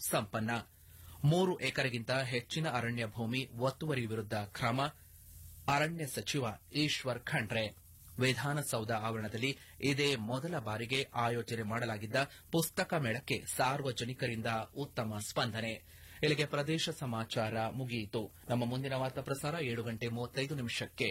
ಸಂಪನ್ನ ಮೂರು ಎಕರೆಗಿಂತ ಹೆಚ್ಚಿನ ಅರಣ್ಯ ಭೂಮಿ ಒತ್ತುವರಿ ವಿರುದ್ಧ ಕ್ರಮ ಅರಣ್ಯ ಸಚಿವ ಈಶ್ವರ್ ಖಂಡ್ರೆ ವಿಧಾನಸೌಧ ಆವರಣದಲ್ಲಿ ಇದೇ ಮೊದಲ ಬಾರಿಗೆ ಆಯೋಜನೆ ಮಾಡಲಾಗಿದ್ದ ಪುಸ್ತಕ ಮೇಳಕ್ಕೆ ಸಾರ್ವಜನಿಕರಿಂದ ಉತ್ತಮ ಸ್ಪಂದನೆ ಇಲ್ಲಿಗೆ ಪ್ರದೇಶ ಸಮಾಚಾರ ಮುಗಿಯಿತು ನಮ್ಮ ಮುಂದಿನ ವಾರ್ತಾ ಪ್ರಸಾರ ಏಳು ಗಂಟೆ ಮೂವತ್ತೈದು ನಿಮಿಷಕ್ಕೆ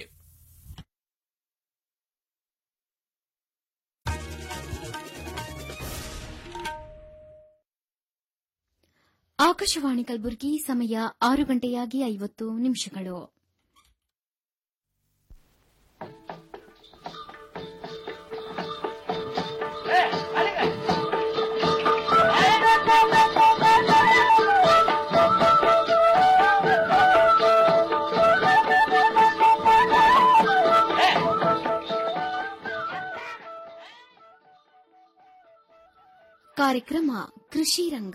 ಆಕಾಶವಾಣಿ ಕಲಬುರಗಿ ಸಮಯ ಆರು ಗಂಟೆಯಾಗಿ ಐವತ್ತು ನಿಮಿಷಗಳು ಕಾರ್ಯಕ್ರಮ ಕೃಷಿ ರಂಗ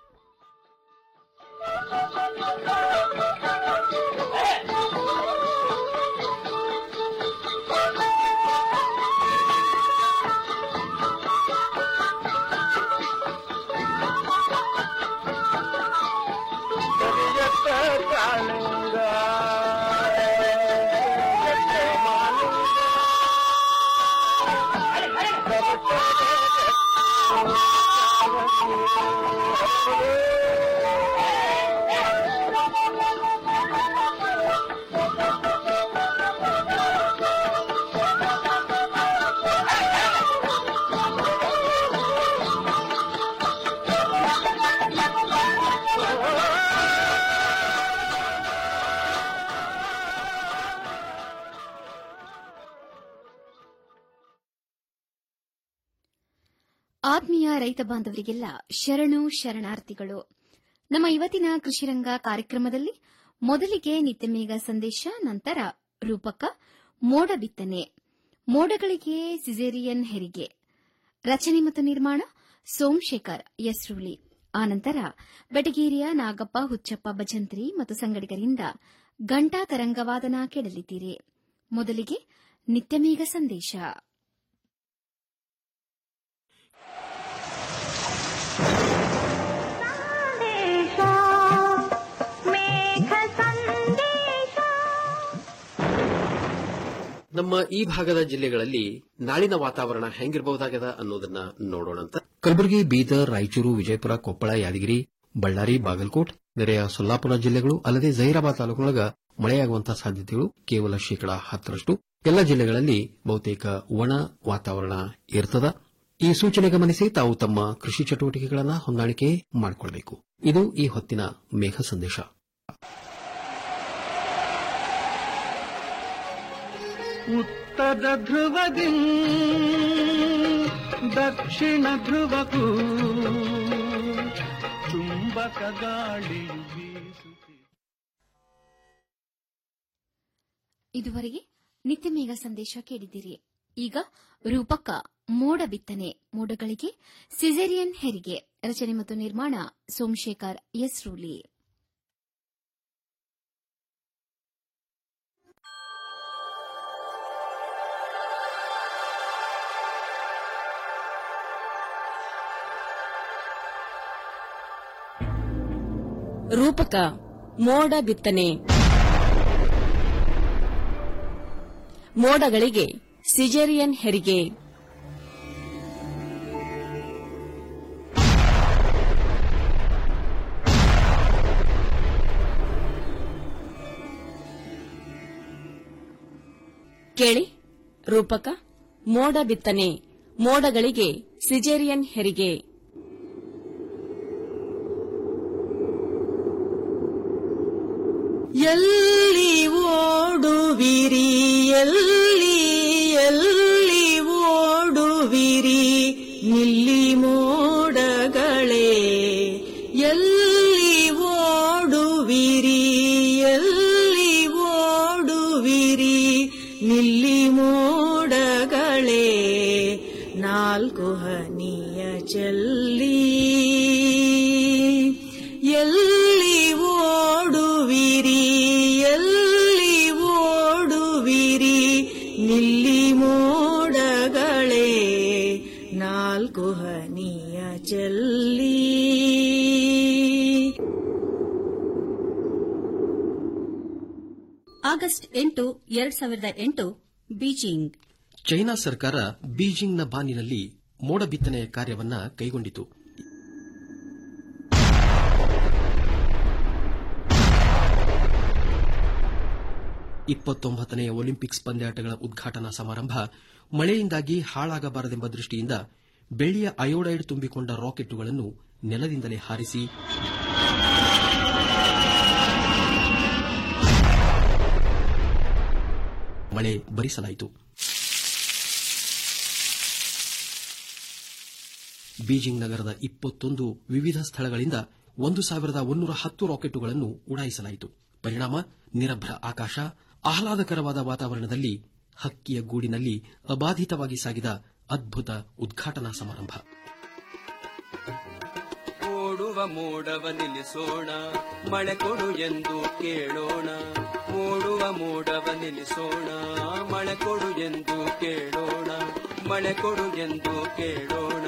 ಕರಿಯತ್ತ ಕಾಳಿಂಗ ಕರಿಯತ್ತ ಮಾಲಿಂಗ. ಆತ್ಮೀಯ ರೈತ ಬಾಂಧವರಿಗೆಲ್ಲ ಶರಣು ಶರಣಾರ್ಥಿಗಳು ನಮ್ಮ ಇವತ್ತಿನ ಕೃಷಿರಂಗ ಕಾರ್ಯಕ್ರಮದಲ್ಲಿ ಮೊದಲಿಗೆ ನಿತ್ಯಮೇಘ ಸಂದೇಶ ನಂತರ ರೂಪಕ ಮೋಡ ಬಿತ್ತನೆ ಮೋಡಗಳಿಗೆ ಸಿಜೇರಿಯನ್ ಹೆರಿಗೆ ರಚನೆ ಮತ್ತು ನಿರ್ಮಾಣ ಸೋಮಶೇಖರ್ ಯಸ್ರೂಳಿ ಆನಂತರ ಬೆಟಗೇರಿಯ ನಾಗಪ್ಪ ಹುಚ್ಚಪ್ಪ ಭಜಂತ್ರಿ ಮತ್ತು ಸಂಗಡಿಗರಿಂದ ಗಂಟಾ ತರಂಗವಾದನ ಕೇಳಲಿದ್ದೀರಿ ಮೊದಲಿಗೆ ನಿತ್ಯಮೇಘ ಸಂದೇಶ ಸಂದೇಶ ಮೇಘ ಸಂದೇಶ ನಮ್ಮ ಈ ಭಾಗದ ಜಿಲ್ಲೆಗಳಲ್ಲಿ ನಾಳಿನ ವಾತಾವರಣ ಹೆಂಗಿರಬಹುದಾಗದ ಅನ್ನೋದನ್ನ ನೋಡೋಣಂತ ಕಲಬುರಗಿ ಬೀದರ್ ರಾಯಚೂರು ವಿಜಯಪುರ ಕೊಪ್ಪಳ ಯಾದಗಿರಿ ಬಳ್ಳಾರಿ ಬಾಗಲಕೋಟ್ ನೆರೆಯ ಸೊಲ್ಲಾಪುರ ಜಿಲ್ಲೆಗಳು ಅಲ್ಲದೆ ಜಹೀರಾಬಾದ್ ತಾಲೂಕಿನೊಳಗ ಮಳೆಯಾಗುವಂತಹ ಸಾಧ್ಯತೆಗಳು ಕೇವಲ ಶೇಕಡಾ ಹತ್ತರಷ್ಟು ಎಲ್ಲ ಜಿಲ್ಲೆಗಳಲ್ಲಿ ಬಹುತೇಕ ಒಣ ವಾತಾವರಣ ಇರ್ತದ ಈ ಸೂಚನೆ ಗಮನಿಸಿ ತಾವು ತಮ್ಮ ಕೃಷಿ ಚಟುವಟಿಕೆಗಳನ್ನು ಹೊಂದಾಣಿಕೆ ಮಾಡಿಕೊಳ್ಳಬೇಕು ಇದು ಈ ಹೊತ್ತಿನ ಮೇಘ ಸಂದೇಶ ಉತ್ತರ ಧ್ರುವದಿ ದಕ್ಷಿಣ ಧ್ರುವಕ್ಕೂ ಚುಂಬಕ ಗಾಳಿಯು ಬೀಸುತ್ತಿದೆ ಇದುವರೆಗೆ ನಿತ್ಯಮೇಘ ಸಂದೇಶ ಕೇಳಿದಿರಿ ಈಗ ರೂಪಕ ಮೋಡ ಬಿತ್ತನೆ ಮೋಡಗಳಿಗೆ ಸಿಜೇರಿಯನ್ ಹೆರಿಗೆ ರಚನೆ ಮತ್ತು ನಿರ್ಮಾಣ ಸೋಮಶೇಖರ್ ಯಸ್ರೂಲಿ ರೂಪಕ ಮೋಡ ಬಿತ್ತನೆ ಮೋಡಗಳಿಗೆ ಸಿಜೇರಿಯನ್ ಹೆರಿಗೆ ಕೇಳಿ ರೂಪಕ ಮೋಡ ಬಿತ್ತನೆ ಮೋಡಗಳಿಗೆ ಸಿಜೇರಿಯನ್ ಹೆರಿಗೆ ಎಲ್ಲಿ ಓಡುವಿರಿ ಎಲ್ಲಿ ಎಲ್ಲಿ ಓಡುವಿರಿ ನಿಲ್ಲಿ ಮೋಡಗಳೇ ಎಲ್ಲಿ ಓಡುವಿರಿ ಎಲ್ಲಿ ಓಡುವಿರಿ ನಿಲ್ಲಿ ಮೋಡಗಳೇ ನಾಲ್ಕು ಹನಿಯ ಚೆಲ್ಲಿ ಎಲ್ಲಿ ಓಡುವಿರಿ ಎಲ್ಲಿ ಓಡುವಿರಿ ಆಗಸ್ಟ್ ಎಂಟು ಎರಡ್ ಸಾವಿರದ ಎಂಟು ಬೀಜಿಂಗ್ ಚೈನಾ ಸರ್ಕಾರ ಬೀಜಿಂಗ್ನ ಬಾನಿನಲ್ಲಿ ಮೋಡ ಬಿತ್ತನೆಯ ಕಾರ್ಯವನ್ನ ಕೈಗೊಂಡಿತು ಇಪ್ಪತ್ತೊಂಬತ್ತನೆಯ ಒಲಿಂಪಿಕ್ಸ್ ಪಂದ್ಯಾಟಗಳ ಉದ್ಘಾಟನಾ ಸಮಾರಂಭ ಮಳೆಯಿಂದಾಗಿ ಹಾಳಾಗಬಾರದೆಂಬ ದೃಷ್ಟಿಯಿಂದ ಬೆಳ್ಳಿಯ ಅಯೋಡೈಡ್ ತುಂಬಿಕೊಂಡ ರಾಕೆಟ್ಟುಗಳನ್ನು ನೆಲದಿಂದಲೇ ಹಾರಿಸಿ ಮಳೆ ಭರಿಸಲಾಯಿತು ಬೀಜಿಂಗ್ ನಗರದ ಇಪ್ಪತ್ತೊಂದು ವಿವಿಧ ಸ್ಥಳಗಳಿಂದ ಒಂದು ಸಾವಿರದ ಒಂದೂರ ಹತ್ತು ರಾಕೆಟ್ಟುಗಳನ್ನು ಉಡಾಯಿಸಲಾಯಿತು ಪರಿಣಾಮ ನಿರಭ್ರ ಆಕಾಶ ಆಹ್ಲಾದಕರವಾದ ವಾತಾವರಣದಲ್ಲಿ ಹಕ್ಕಿಯ ಗೂಡಿನಲ್ಲಿ ಅಬಾಧಿತವಾಗಿ ಸಾಗಿದ ಅದ್ಭುತ ಉದ್ಘಾಟನಾ ಸಮಾರಂಭ ಓಡುವ ಮೋಡವ ನಿಲ್ಲಿಸೋಣ ಮಳೆ ಕೊಡು ಎಂದು ಕೇಳೋಣ ಓಡುವ ಮೋಡವ ನಿಲ್ಲಿಸೋಣ ಮಳೆ ಕೊಡು ಎಂದು ಕೇಳೋಣ ಮಳೆ ಕೊಡು ಎಂದು ಕೇಳೋಣ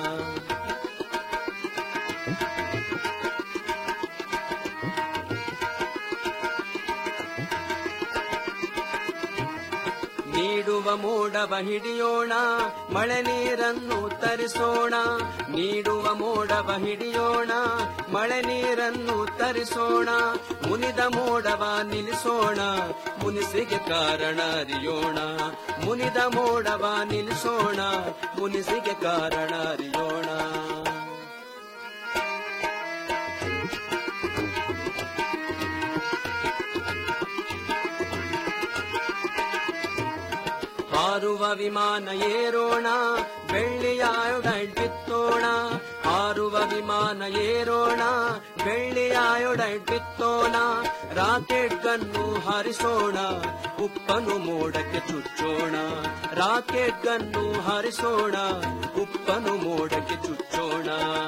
ನೀಡುವ ಮೋಡವ ಹಿಡಿಯೋಣ ಮಳೆ ನೀರನ್ನು ತರಿಸೋಣ ನೀಡುವ ಮೋಡವ ಹಿಡಿಯೋಣ ಮಳೆ ನೀರನ್ನು ತರಿಸೋಣ ಮುನಿದ ಮೋಡವ ನಿಲ್ಲಿಸೋಣ ಮುನಿಸಿಗೆ ಕಾರಣ ಅರಿಯೋಣ ಮುನಿದ ಮೋಡವ ನಿಲ್ಲಿಸೋಣ ಮುನಿಸಿಗೆ ಕಾರಣ ಅರಿಯೋಣ ಹಾರುವ ವಿಮಾನ ಏರೋಣ ಬೆಳ್ಳಿಯ ಅಯೋಡೈಡ್ ಬಿತ್ತೋಣ ಹಾರುವ ವಿಮಾನ ಏರೋಣ ಬೆಳ್ಳಿಯ ಅಯೋಡೈಡ್ ಬಿತ್ತೋಣ ರಾಕೆಟ್ ಗನ್ನು ಹಾರಿಸೋಣ ಉಪ್ಪನು ಮೋಡಕ್ಕೆ ಚುಚ್ಚೋಣ ರಾಕೆಟ್ ಗನ್ನು ಹಾರಿಸೋಣ ಉಪ್ಪನು ಮೋಡಕ್ಕೆ ಚುಚ್ಚೋಣ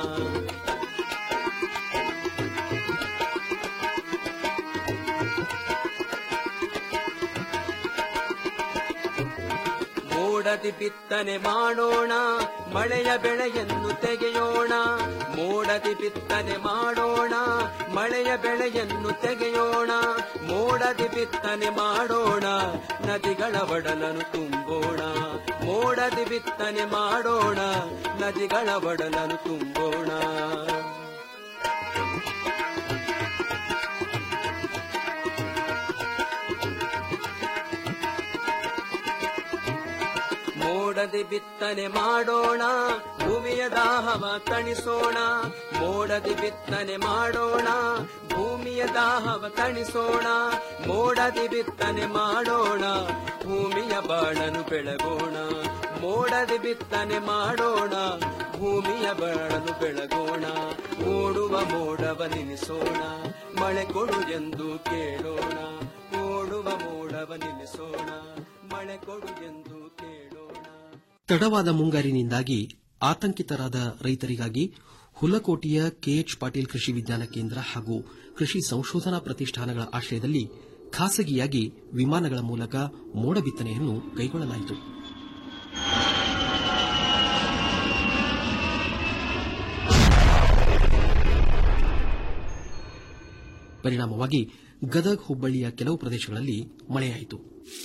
ಮೋಡದಿ ಬಿತ್ತನೆ ಮಾಡೋಣ ಮಳೆಯ ಬೆಳೆಯನ್ನು ತೆಗೆಯೋಣ ಮೋಡದಿ ಬಿತ್ತನೆ ಮಾಡೋಣ ಮಳೆಯ ಬೆಳೆಯನ್ನು ತೆಗೆಯೋಣ ಮೋಡದಿ ಬಿತ್ತನೆ ಮಾಡೋಣ ನದಿಗಳ ಒಡಲನ್ನು ತುಂಬೋಣ ಮೋಡದಿ ಬಿತ್ತನೆ ಮಾಡೋಣ ನದಿಗಳ ಒಡಲನ್ನು ತುಂಬೋಣ ಮೋಡದಿ ಬಿತ್ತನೆ ಮಾಡೋಣ ಭೂಮಿಯ ದಾಹವ ತಣಿಸೋಣ ಮೋಡದಿ ಬಿತ್ತನೆ ಮಾಡೋಣ ಭೂಮಿಯ ದಾಹವ ತಣಿಸೋಣ ಮೋಡದಿ ಬಿತ್ತನೆ ಮಾಡೋಣ ಭೂಮಿಯ ಬಾಳನು ಬೆಳಗೋಣ ಮೋಡದಿ ಬಿತ್ತನೆ ಮಾಡೋಣ ಭೂಮಿಯ ಬಾಳನು ಬೆಳಗೋಣ ಓಡುವ ಮೋಡವ ನಿಲ್ಲಿಸೋಣ ಮಳೆ ಕೊಡು ಎಂದು ಕೇಳೋಣ ಓಡುವ ಮೋಡವ ನಿಲ್ಲಿಸೋಣ ಮಳೆ ಕೊಡು ಎಂದು ಕೇಳೋಣ ತಡವಾದ ಮುಂಗಾರಿನಿಂದಾಗಿ ಆತಂಕಿತರಾದ ರೈತರಿಗಾಗಿ ಹುಲಕೋಟೆಯ ಕೆಎಚ್ ಪಾಟೀಲ್ ಕೃಷಿ ವಿಜ್ಞಾನ ಕೇಂದ್ರ ಹಾಗೂ ಕೃಷಿ ಸಂಶೋಧನಾ ಪ್ರತಿಷ್ಠಾನಗಳ ಆಶ್ರಯದಲ್ಲಿ ಖಾಸಗಿಯಾಗಿ ವಿಮಾನಗಳ ಮೂಲಕ ಮೋಡ ಬಿತ್ತನೆಯನ್ನು ಕೈಗೊಳ್ಳಲಾಯಿತು ಪರಿಣಾಮವಾಗಿ ಗದಗ್ ಹುಬ್ಬಳ್ಳಿಯ ಕೆಲವು ಪ್ರದೇಶಗಳಲ್ಲಿ ಮಳೆಯಾಯಿತು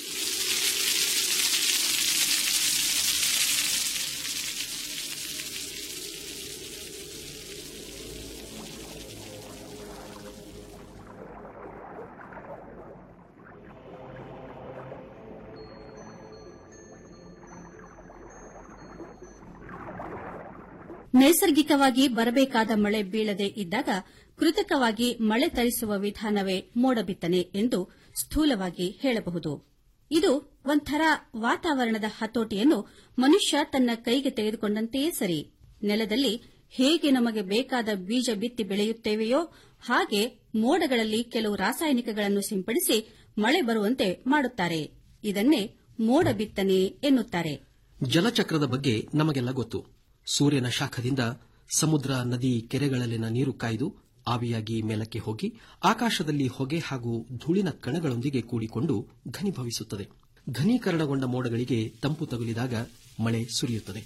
ನೈಸರ್ಗಿಕವಾಗಿ ಬರಬೇಕಾದ ಮಳೆ ಬೀಳದೆ ಇದ್ದಾಗ ಕೃತಕವಾಗಿ ಮಳೆ ತರಿಸುವ ವಿಧಾನವೇ ಮೋಡ ಬಿತ್ತನೆ ಎಂದು ಸ್ಥೂಲವಾಗಿ ಹೇಳಬಹುದು ಇದು ಒಂಥರ ವಾತಾವರಣದ ಹತೋಟಿಯನ್ನು ಮನುಷ್ಯ ತನ್ನ ಕೈಗೆ ತೆಗೆದುಕೊಂಡಂತೆಯೇ ಸರಿ ನೆಲದಲ್ಲಿ ಹೇಗೆ ನಮಗೆ ಬೇಕಾದ ಬೀಜ ಬಿತ್ತಿ ಬೆಳೆಯುತ್ತೇವೆಯೋ ಹಾಗೆ ಮೋಡಗಳಲ್ಲಿ ಕೆಲವು ರಾಸಾಯನಿಕಗಳನ್ನು ಸಿಂಪಡಿಸಿ ಮಳೆ ಬರುವಂತೆ ಮಾಡುತ್ತಾರೆ ಇದನ್ನೇ ಮೋಡ ಬಿತ್ತನೆ ಎನ್ನುತ್ತಾರೆ ಜಲಚಕ್ರದ ಬಗ್ಗೆ ನಮಗೆಲ್ಲ ಗೊತ್ತು ಸೂರ್ಯನ ಶಾಖದಿಂದ ಸಮುದ್ರ ನದಿ ಕೆರೆಗಳಲ್ಲಿನ ನೀರು ಕಾಯ್ದು ಆವಿಯಾಗಿ ಮೇಲಕ್ಕೆ ಹೋಗಿ ಆಕಾಶದಲ್ಲಿ ಹೊಗೆ ಹಾಗೂ ಧೂಳಿನ ಕಣಗಳೊಂದಿಗೆ ಕೂಡಿಕೊಂಡು ಘನೀಭವಿಸುತ್ತದೆ ಘನೀಕರಣಗೊಂಡ ಮೋಡಗಳಿಗೆ ತಂಪು ತಗುಲಿದಾಗ ಮಳೆ ಸುರಿಯುತ್ತದೆ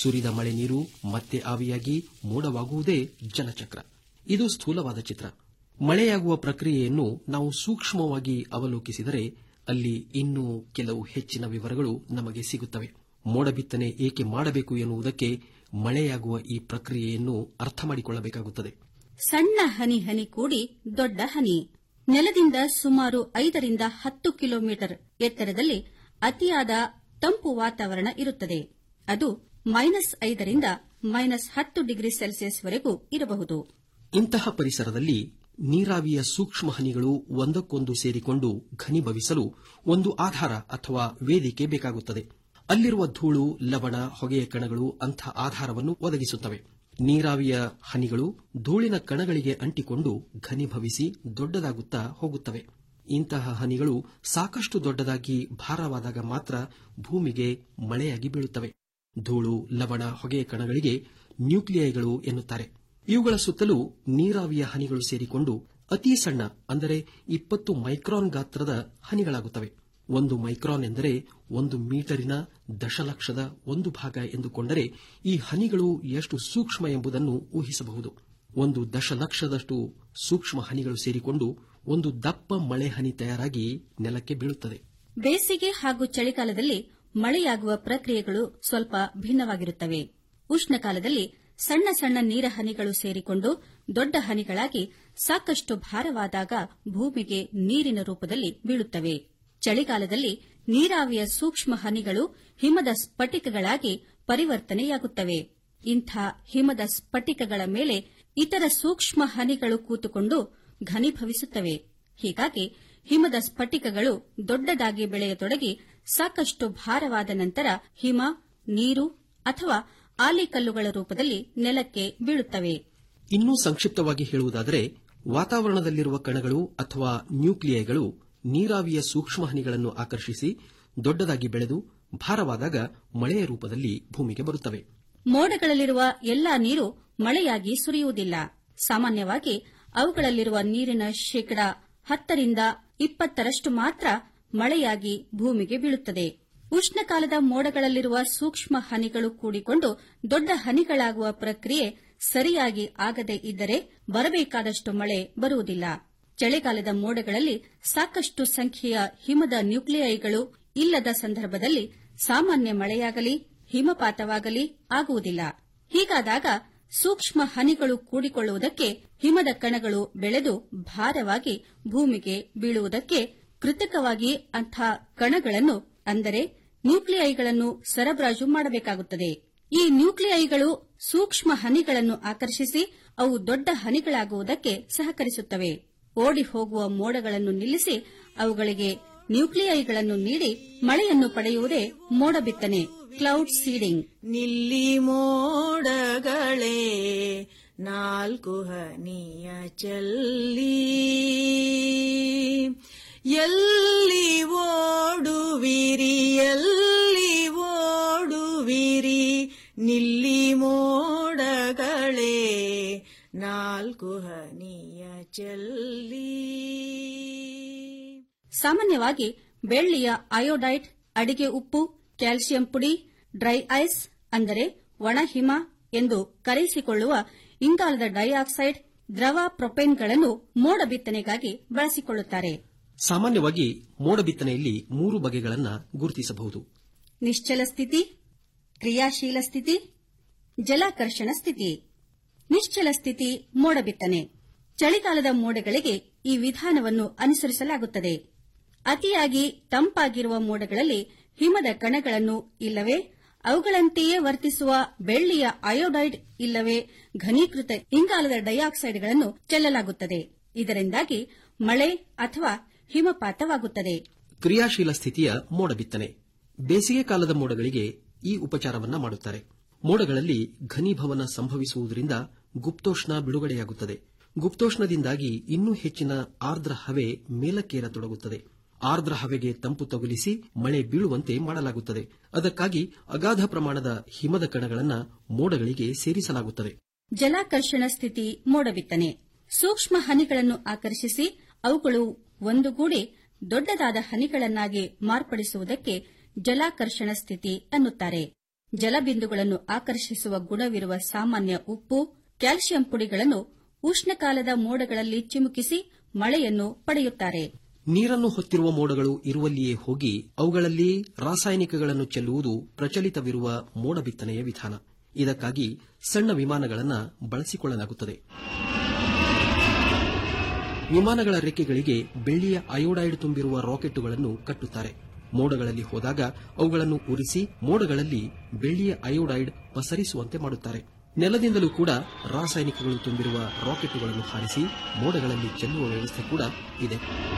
ಸುರಿದ ಮಳೆ ನೀರು ಮತ್ತೆ ಆವಿಯಾಗಿ ಮೋಡವಾಗುವುದೇ ಜಲಚಕ್ರ ಇದು ಸ್ಥೂಲವಾದ ಚಿತ್ರ ಮಳೆಯಾಗುವ ಪ್ರಕ್ರಿಯೆಯನ್ನು ನಾವು ಸೂಕ್ಷ್ಮವಾಗಿ ಅವಲೋಕಿಸಿದರೆ ಅಲ್ಲಿ ಇನ್ನೂ ಕೆಲವು ಹೆಚ್ಚಿನ ವಿವರಗಳು ನಮಗೆ ಸಿಗುತ್ತವೆ ಮೋಡ ಬಿತ್ತನೆ ಏಕೆ ಮಾಡಬೇಕು ಎನ್ನುವುದಕ್ಕೆ ಮಳೆಯಾಗುವ ಈ ಪ್ರಕ್ರಿಯೆಯನ್ನು ಅರ್ಥ ಮಾಡಿಕೊಳ್ಳಬೇಕಾಗುತ್ತದೆ ಸಣ್ಣ ಹನಿ ಹನಿ ಕೂಡಿ ದೊಡ್ಡ ಹನಿ ನೆಲದಿಂದ ಸುಮಾರು ಐದರಿಂದ ಹತ್ತು ಕಿಲೋಮೀಟರ್ ಎತ್ತರದಲ್ಲಿ ಅತಿಯಾದ ತಂಪು ವಾತಾವರಣ ಇರುತ್ತದೆ ಅದು ಮೈನಸ್ ಐದರಿಂದ ಮೈನಸ್ ಹತ್ತು ಡಿಗ್ರಿ ಸೆಲ್ಸಿಯಸ್ವರೆಗೂ ಇರಬಹುದು ಇಂತಹ ಪರಿಸರದಲ್ಲಿ ನೀರಾವಿಯ ಸೂಕ್ಷ್ಮ ಹನಿಗಳು ಒಂದಕ್ಕೊಂದು ಸೇರಿಕೊಂಡು ಘನೀಭವಿಸಲು ಒಂದು ಆಧಾರ ಅಥವಾ ವೇದಿಕೆ ಬೇಕಾಗುತ್ತದೆ ಅಲ್ಲಿರುವ ಧೂಳು ಲವಣ ಹೊಗೆಯ ಕಣಗಳು ಅಂಥ ಆಧಾರವನ್ನು ಒದಗಿಸುತ್ತವೆ ನೀರಾವಿಯ ಹನಿಗಳು ಧೂಳಿನ ಕಣಗಳಿಗೆ ಅಂಟಿಕೊಂಡು ಘನೀಭವಿಸಿ ದೊಡ್ಡದಾಗುತ್ತಾ ಹೋಗುತ್ತವೆ ಇಂತಹ ಹನಿಗಳು ಸಾಕಷ್ಟು ದೊಡ್ಡದಾಗಿ ಭಾರವಾದಾಗ ಮಾತ್ರ ಭೂಮಿಗೆ ಮಳೆಯಾಗಿ ಬೀಳುತ್ತವೆ ಧೂಳು ಲವಣ ಹೊಗೆಯ ಕಣಗಳಿಗೆ ನ್ಯೂಕ್ಲಿಯೈಗಳು ಎನ್ನುತ್ತಾರೆ ಇವುಗಳ ಸುತ್ತಲೂ ನೀರಾವಿಯ ಹನಿಗಳು ಸೇರಿಕೊಂಡು ಅತಿ ಸಣ್ಣ ಅಂದರೆ ಇಪ್ಪತ್ತು ಮೈಕ್ರಾನ್ ಗಾತ್ರದ ಹನಿಗಳಾಗುತ್ತವೆ ಒಂದು ಮೈಕ್ರಾನ್ ಎಂದರೆ ಒಂದು ಮೀಟರಿನ ದಶಲಕ್ಷದ ಒಂದು ಭಾಗ ಎಂದುಕೊಂಡರೆ ಈ ಹನಿಗಳು ಎಷ್ಟು ಸೂಕ್ಷ್ಮ ಎಂಬುದನ್ನು ಊಹಿಸಬಹುದು ಒಂದು ದಶಲಕ್ಷದಷ್ಟು ಸೂಕ್ಷ್ಮ ಹನಿಗಳು ಸೇರಿಕೊಂಡು ಒಂದು ದಪ್ಪ ಮಳೆ ಹನಿ ತಯಾರಾಗಿ ನೆಲಕ್ಕೆ ಬೀಳುತ್ತದೆ ಬೇಸಿಗೆ ಹಾಗೂ ಚಳಿಗಾಲದಲ್ಲಿ ಮಳೆಯಾಗುವ ಪ್ರಕ್ರಿಯೆಗಳು ಸ್ವಲ್ಪ ಭಿನ್ನವಾಗಿರುತ್ತವೆ ಉಷ್ಣಕಾಲದಲ್ಲಿ ಸಣ್ಣ ಸಣ್ಣ ನೀರ ಹನಿಗಳು ಸೇರಿಕೊಂಡು ದೊಡ್ಡ ಹನಿಗಳಾಗಿ ಸಾಕಷ್ಟು ಭಾರವಾದಾಗ ಭೂಮಿಗೆ ನೀರಿನ ರೂಪದಲ್ಲಿ ಬೀಳುತ್ತವೆ ಚಳಿಗಾಲದಲ್ಲಿ ನೀರಾವಿಯ ಸೂಕ್ಷ್ಮ ಹನಿಗಳು ಹಿಮದ ಸ್ಫಟಿಕಗಳಾಗಿ ಪರಿವರ್ತನೆಯಾಗುತ್ತವೆ ಇಂಥ ಹಿಮದ ಸ್ಫಟಿಕಗಳ ಮೇಲೆ ಇತರ ಸೂಕ್ಷ್ಮ ಹನಿಗಳು ಕೂತುಕೊಂಡು ಘನೀಭವಿಸುತ್ತವೆ ಹೀಗಾಗಿ ಹಿಮದ ಸ್ಫಟಿಕಗಳು ದೊಡ್ಡದಾಗಿ ಬೆಳೆಯತೊಡಗಿ ಸಾಕಷ್ಟು ಭಾರವಾದ ನಂತರ ಹಿಮ ನೀರು ಅಥವಾ ಆಲಿಕಲ್ಲುಗಳ ರೂಪದಲ್ಲಿ ನೆಲಕ್ಕೆ ಬೀಳುತ್ತವೆ ಇನ್ನೂ ಸಂಕ್ಷಿಪ್ತವಾಗಿ ಹೇಳುವುದಾದರೆ ವಾತಾವರಣದಲ್ಲಿರುವ ಕಣಗಳು ಅಥವಾ ನ್ಯೂಕ್ಲಿಯೈಗಳು ನೀರಾವಿಯ ಸೂಕ್ಷ್ಮ ಹನಿಗಳನ್ನು ಆಕರ್ಷಿಸಿ ದೊಡ್ಡದಾಗಿ ಬೆಳೆದು ಭಾರವಾದಾಗ ಮಳೆಯ ರೂಪದಲ್ಲಿ ಭೂಮಿಗೆ ಬರುತ್ತವೆ ಮೋಡಗಳಲ್ಲಿರುವ ಎಲ್ಲಾ ನೀರು ಮಳೆಯಾಗಿ ಸುರಿಯುವುದಿಲ್ಲ ಸಾಮಾನ್ಯವಾಗಿ ಅವುಗಳಲ್ಲಿರುವ ನೀರಿನ ಶೇಕಡಾ ಹತ್ತರಿಂದ ಇಪ್ಪತ್ತರಷ್ಟು ಮಾತ್ರ ಮಳೆಯಾಗಿ ಭೂಮಿಗೆ ಬೀಳುತ್ತದೆ ಉಷ್ಣಕಾಲದ ಮೋಡಗಳಲ್ಲಿರುವ ಸೂಕ್ಷ್ಮ ಹನಿಗಳು ಕೂಡಿಕೊಂಡು ದೊಡ್ಡ ಹನಿಗಳಾಗುವ ಪ್ರಕ್ರಿಯೆ ಸರಿಯಾಗಿ ಆಗದೇ ಇದ್ದರೆ ಬರಬೇಕಾದಷ್ಟು ಮಳೆ ಬರುವುದಿಲ್ಲ ಚಳಿಗಾಲದ ಮೋಡಗಳಲ್ಲಿ ಸಾಕಷ್ಟು ಸಂಖ್ಯೆಯ ಹಿಮದ ನ್ಯೂಕ್ಲಿಯೈಗಳು ಇಲ್ಲದ ಸಂದರ್ಭದಲ್ಲಿ ಸಾಮಾನ್ಯ ಮಳೆಯಾಗಲಿ ಹಿಮಪಾತವಾಗಲಿ ಆಗುವುದಿಲ್ಲ ಹೀಗಾದಾಗ ಸೂಕ್ಷ್ಮ ಹನಿಗಳು ಕೂಡಿಕೊಳ್ಳುವುದಕ್ಕೆ ಹಿಮದ ಕಣಗಳು ಬೆಳೆದು ಭಾರವಾಗಿ ಭೂಮಿಗೆ ಬೀಳುವುದಕ್ಕೆ ಕೃತಕವಾಗಿ ಅಂಥ ಕಣಗಳನ್ನು ಅಂದರೆ ನ್ಯೂಕ್ಲಿಯೈಗಳನ್ನು ಸರಬರಾಜು ಮಾಡಬೇಕಾಗುತ್ತದೆ ಈ ನ್ಯೂಕ್ಲಿಯೈಗಳು ಸೂಕ್ಷ್ಮ ಹನಿಗಳನ್ನು ಆಕರ್ಷಿಸಿ ಅವು ದೊಡ್ಡ ಹನಿಗಳಾಗುವುದಕ್ಕೆ ಸಹಕರಿಸುತ್ತವೆ ಓಡಿ ಹೋಗುವ ಮೋಡಗಳನ್ನು ನಿಲ್ಲಿಸಿ ಅವುಗಳಿಗೆ ನ್ಯೂಕ್ಲಿಯೈಗಳನ್ನು ನೀಡಿ ಮಳೆಯನ್ನು ಪಡೆಯುವುದೇ ಮೋಡ ಬಿತ್ತನೆ ಕ್ಲೌಡ್ ಸೀಡಿಂಗ್ ನಿಲ್ಲಿ ಮೋಡಗಳೇ ನಾಲ್ಕು ಹನಿಯ ಚಲ್ಲಿ ಎಲ್ಲಿ ಓಡುವಿರಿ ಎಲ್ಲಿ ಓಡುವಿರಿ ನಿಲ್ಲಿ ಮೋಡಗಳೇ ನಾಲ್ಕು ಹನಿಯ ಚಲ್ಲಿ ಸಾಮಾನ್ಯವಾಗಿ ಬೆಳ್ಳಿಯ ಅಯೋಡೈಟ್ ಅಡಿಗೆ ಉಪ್ಪು ಕ್ಯಾಲ್ಸಿಯಂ ಪುಡಿ ಡ್ರೈ ಐಸ್ ಅಂದರೆ ಒಣ ಹಿಮ ಎಂದು ಕರೆಯಿಸಿಕೊಳ್ಳುವ ಇಂಗಾಲದ ಡೈಆಕ್ಸೈಡ್ ದ್ರವ ಪ್ರೊಪೇನ್ಗಳನ್ನು ಮೋಡ ಬಿತ್ತನೆಗಾಗಿ ಬಳಸಿಕೊಳ್ಳುತ್ತಾರೆ ಸಾಮಾನ್ಯವಾಗಿ ಮೋಡ ಬಿತ್ತನೆಯಲ್ಲಿ ಮೂರು ಬಗೆಗಳನ್ನು ಗುರುತಿಸಬಹುದು ನಿಶ್ಚಲ ಸ್ಥಿತಿ ಕ್ರಿಯಾಶೀಲ ಸ್ಥಿತಿ ಜಲಾಕರ್ಷಣ ಸ್ಥಿತಿ ನಿಶ್ಚಲ ಸ್ಥಿತಿ ಮೋಡ ಬಿತ್ತನೆ ಚಳಿಗಾಲದ ಮೋಡಗಳಿಗೆ ಈ ವಿಧಾನವನ್ನು ಅನುಸರಿಸಲಾಗುತ್ತದೆ ಅತಿಯಾಗಿ ತಂಪಾಗಿರುವ ಮೋಡಗಳಲ್ಲಿ ಹಿಮದ ಕಣಗಳನ್ನು ಇಲ್ಲವೇ ಅವುಗಳಂತೆಯೇ ವರ್ತಿಸುವ ಬೆಳ್ಳಿಯ ಅಯೋಡೈಡ್ ಇಲ್ಲವೇ ಘನೀಕೃತ ಇಂಗಾಲದ ಡೈಆಕ್ಸೈಡ್ಗಳನ್ನು ಚೆಲ್ಲಲಾಗುತ್ತದೆ ಇದರಿಂದಾಗಿ ಮಳೆ ಅಥವಾ ಹಿಮಪಾತವಾಗುತ್ತದೆ ಕ್ರಿಯಾಶೀಲ ಸ್ಥಿತಿಯ ಮೋಡ ಬಿತ್ತನೆ ಬೇಸಿಗೆ ಕಾಲದ ಮೋಡಗಳಿಗೆ ಈ ಉಪಚಾರವನ್ನ ಮಾಡುತ್ತಾರೆ ಮೋಡಗಳಲ್ಲಿ ಘನೀಭವನ ಸಂಭವಿಸುವುದರಿಂದ ಗುಪ್ತೋಷ್ಣ ಬಿಡುಗಡೆಯಾಗುತ್ತದೆ ಗುಪ್ತೋಷ್ಣದಿಂದಾಗಿ ಇನ್ನೂ ಹೆಚ್ಚಿನ ಆರ್ದ್ರ ಹವೆ ಮೇಲಕ್ಕೇರತೊಡಗುತ್ತದೆ ಆರ್ದ್ರ ಹವೆಗೆ ತಂಪು ತಗುಲಿಸಿ ಮಳೆ ಬೀಳುವಂತೆ ಮಾಡಲಾಗುತ್ತದೆ ಅದಕ್ಕಾಗಿ ಅಗಾಧ ಪ್ರಮಾಣದ ಹಿಮದ ಕಣಗಳನ್ನು ಮೋಡಗಳಿಗೆ ಸೇರಿಸಲಾಗುತ್ತದೆ ಜಲಾಕರ್ಷಣ ಸ್ಥಿತಿ ಮೋಡ ಬಿತ್ತನೆ ಸೂಕ್ಷ್ಮ ಹನಿಗಳನ್ನು ಆಕರ್ಷಿಸಿ ಅವುಗಳು ಒಂದುಗೂಡಿ ದೊಡ್ಡದಾದ ಹನಿಗಳನ್ನಾಗಿ ಮಾರ್ಪಡಿಸುವುದಕ್ಕೆ ಜಲಾಕರ್ಷಣ ಸ್ಥಿತಿ ಅನ್ನುತ್ತಾರೆ ಜಲಬಿಂದುಗಳನ್ನು ಆಕರ್ಷಿಸುವ ಗುಣವಿರುವ ಸಾಮಾನ್ಯ ಉಪ್ಪು ಕ್ಯಾಲ್ಸಿಯಂ ಪುಡಿಗಳನ್ನು ಉಷ್ಣಕಾಲದ ಮೋಡಗಳಲ್ಲಿ ಚಿಮುಕಿಸಿ ಮಳೆಯನ್ನು ಪಡೆಯುತ್ತಾರೆ ನೀರನ್ನು ಹೊತ್ತಿರುವ ಮೋಡಗಳು ಇರುವಲ್ಲಿಯೇ ಹೋಗಿ ಅವುಗಳಲ್ಲಿ ರಾಸಾಯನಿಕಗಳನ್ನು ಚೆಲ್ಲುವುದು ಪ್ರಚಲಿತವಿರುವ ಮೋಡ ಬಿತ್ತನೆಯ ವಿಧಾನ ಇದಕ್ಕಾಗಿ ಸಣ್ಣ ವಿಮಾನಗಳನ್ನು ಬಳಸಿಕೊಳ್ಳಲಾಗುತ್ತದೆ ವಿಮಾನಗಳ ರೆಕ್ಕೆಗಳಿಗೆ ಬೆಳ್ಳಿಯ ಅಯೋಡೈಡ್ ತುಂಬಿರುವ ರಾಕೆಟ್ಟುಗಳನ್ನು ಕಟ್ಟುತ್ತಾರೆ ಮೋಡಗಳಲ್ಲಿ ಹೋದಾಗ ಅವುಗಳನ್ನು ಉರಿಸಿ ಮೋಡಗಳಲ್ಲಿ ಬೆಳ್ಳಿಯ ಅಯೋಡೈಡ್ ಪಸರಿಸುವಂತೆ ಮಾಡುತ್ತಾರೆ ನೆಲದಿಂದಲೂ ಕೂಡ ರಾಸಾಯನಿಕಗಳು ತುಂಬಿರುವ ರಾಕೆಟ್ಟುಗಳನ್ನು ಹಾರಿಸಿ ಮೋಡಗಳಲ್ಲಿ ಚೆಲ್ಲುವ ವ್ಯವಸ್ಥೆ ಕೂಡ ಇದೆ